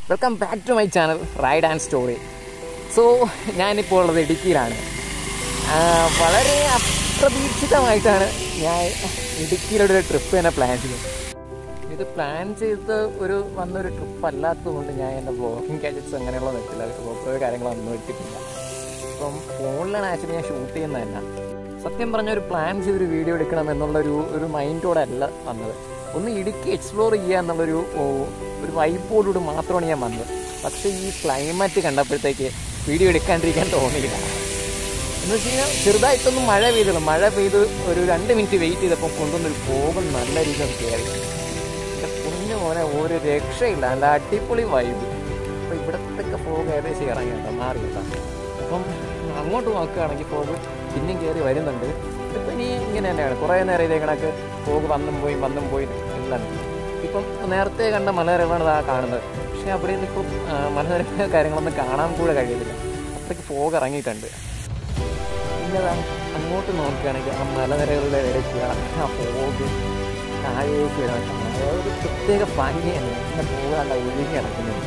welcome back to my channel ride and story so ഞാനിപ്പോൾ ഉള്ളത് ഇടുക്കിയിലാണ് ആ, വളരെ അപ്രതീക്ഷിതമായിട്ടാണ് ഞാൻ ഇടുക്കിയിലൂടെ ഒരു ട്രിപ്പ് തന്നെ പ്ലാൻ ചെയ്തത് ഇത് പ്ലാൻ ചെയ്ത് ഒരു വന്നൊരു ട്രിപ്പ് അല്ലാത്തതുകൊണ്ട് ഞാൻ എൻ്റെ ബ്ലോഗിങ് ഗാജറ്റ്സ് അങ്ങനെയുള്ള വെച്ചില്ല ബ്ലോഗ് കാര്യങ്ങളൊന്നും എടുത്തിട്ടില്ല അപ്പം ഫോണിലാണ് ആക്ച്വലി ഞാൻ ഷൂട്ട് ചെയ്യുന്നതല്ല സത്യം പറഞ്ഞ ഒരു പ്ലാൻ ചെയ്തൊരു വീഡിയോ എടുക്കണം എന്നുള്ളൊരു ഒരു മൈൻഡോടെ അല്ല വന്നത് ഒന്ന് ഇടുക്കി എക്സ്പ്ലോർ ചെയ്യുക എന്നുള്ളൊരു ഓ, ഒരു വൈബോടുകൂടി മാത്രമാണ് ഞാൻ വന്നത് പക്ഷേ ഈ ക്ലൈമറ്റ് കണ്ടപ്പോഴത്തേക്ക് വീഡിയോ എടുക്കാണ്ടിരിക്കാൻ തോന്നിയില്ല എന്ന് വെച്ച് കഴിഞ്ഞാൽ ചെറുതായിട്ടൊന്നും മഴ പെയ്തുള്ളൂ മഴ പെയ്ത് ഒരു രണ്ട് മിനിറ്റ് വെയിറ്റ് ചെയ്തപ്പോൾ കൊണ്ടുവന്നൊരു പോകും നല്ല രീതിയിൽ കയറി എൻ്റെ കുഞ്ഞു മോനെ ഒരു രക്ഷയില്ല നല്ല അടിപൊളി വൈബ് അപ്പോൾ ഇവിടത്തൊക്കെ ഫോഗ് ഏകദേശം ഇറങ്ങി കേട്ടോ മാറി കേട്ടോ അപ്പം അങ്ങോട്ട് നോക്കുകയാണെങ്കിൽ ഫോഗ് പിന്നെയും കയറി വരുന്നുണ്ട് ഇപ്പം ഇനി ഇങ്ങനെ തന്നെയാണ് കുറേ നേരം ഇതേ കണക്ക് ഫോഗ് വന്നും പോയി വന്നും പോയി എല്ലാം ഇപ്പം നേരത്തെ കണ്ട മലനിരകളാണ് ഇതാ കാണുന്നത് പക്ഷേ അവിടെ നിന്ന് ഇപ്പം മലനിരപ്പ കാര്യങ്ങളൊന്നും കാണാൻ കൂടെ കഴിയുന്നില്ല അത്രയ്ക്ക് ഫോഗ് ഇറങ്ങിയിട്ടുണ്ട് പിന്നെ ദാ അങ്ങോട്ട് നോക്കുകയാണെങ്കിൽ ആ മലനിരകളുടെ ഇടയ്ക്ക് ആ പോക് താഴേക്ക് വരാൻ കാണാം അതൊരു പ്രത്യേക ഭംഗിയാണ് ഇങ്ങനെ പോകാണ്ട ഒഴുകി കിടക്കുന്നത്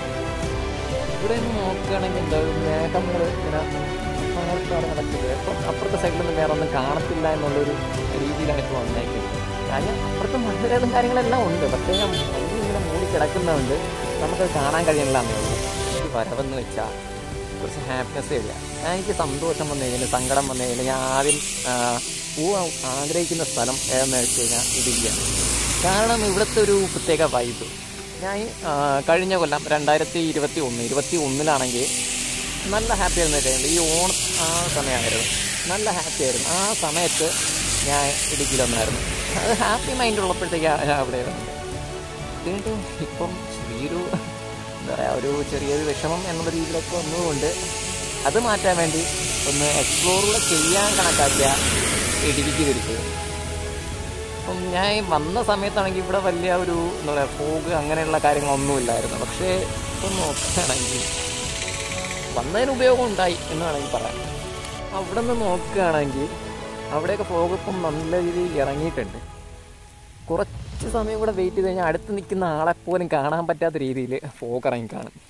ഇവിടെ നിന്ന് നോക്കുകയാണെങ്കിൽ എന്താ ഒരു മേഘങ്ങൾ ഇങ്ങനെ അങ്ങോട്ട് നടക്കുന്നത് അപ്പം അപ്പുറത്തെ സൈഡിലൊന്നും വേറെ ഒന്നും കാണത്തില്ല എന്നുള്ളൊരു രീതിയിലാണ് ഇപ്പോൾ വന്നേക്കുന്നത് കാര്യം അപ്പുറത്തെ മലനിരകളും കാര്യങ്ങളെല്ലാം ഉണ്ട് പക്ഷേ ഞാൻ മഞ്ഞ് ഇങ്ങനെ മൂടി കിടക്കുന്നതുകൊണ്ട് നമുക്കത് കാണാൻ കഴിയണില്ല എന്നേ ഉള്ളൂ ഒരു വരവെന്ന് വെച്ചാൽ കുറച്ച് ഹാപ്പിനെസ് ഇല്ല എനിക്ക് സന്തോഷം വന്നു കഴിഞ്ഞാൽ സങ്കടം വന്നു കഴിഞ്ഞാൽ ഞാൻ ആദ്യം ആ, പോവാൻ ആഗ്രഹിക്കുന്ന സ്ഥലം ഏതെന്ന് വെച്ച് കഴിഞ്ഞാൽ ഇതിരിക്കുകയാണ് കാരണം ഇവിടുത്തെ ഒരു പ്രത്യേക വൈബ് ഞാൻ ആ, കഴിഞ്ഞ കൊല്ലം രണ്ടായിരത്തി ഇരുപത്തി ഒന്ന് ഇരുപത്തി ഒന്നിലാണെങ്കിൽ നല്ല ഹാപ്പി ആയിരുന്ന ടൈമിൽ ഈ ഓണം ആ സമയമായിരുന്നു നല്ല ഹാപ്പി ആയിരുന്നു ആ സമയത്ത് ഞാൻ ഇടുക്കിയിൽ വന്നായിരുന്നു അത് ഹാപ്പി മൈൻഡ് ഉള്ളപ്പോഴത്തേക്കാണ് ഞാൻ അവിടെ വരുന്നത് വീണ്ടും ഇപ്പം ചെറിയൊരു എന്താ പറയുക ഒരു ചെറിയൊരു വിഷമം എന്നുള്ള രീതിയിലൊക്കെ വന്നതുകൊണ്ട് അത് മാറ്റാൻ വേണ്ടി ഒന്ന് എക്സ്പ്ലോർ കൂടെ ചെയ്യാൻ കണക്കാക്കിയ ഇടുക്കിക്ക് തിരിച്ചത് അപ്പം ഞാൻ വന്ന സമയത്താണെങ്കിൽ ഇവിടെ വലിയ ഒരു എന്താ പറയുക ഫോഗ് അങ്ങനെയുള്ള കാര്യങ്ങളൊന്നുമില്ലായിരുന്നു പക്ഷേ ഇപ്പം നോക്കുകയാണെങ്കിൽ വന്നതിന് ഉപയോഗം ഉണ്ടായി എന്ന് വേണമെങ്കിൽ പറയാം അവിടെ നിന്ന് നോക്കുകയാണെങ്കിൽ അവിടെയൊക്കെ ഫോഗ് ഇപ്പം നല്ല രീതിയിൽ ഇറങ്ങിയിട്ടുണ്ട് കുറച്ച് സമയം കൂടെ വെയിറ്റ് ചെയ്ത് കഴിഞ്ഞാൽ അടുത്ത് നിൽക്കുന്ന ആളെ പോലും കാണാൻ പറ്റാത്ത രീതിയിൽ ഫോഗ് ഇറങ്ങി കാണും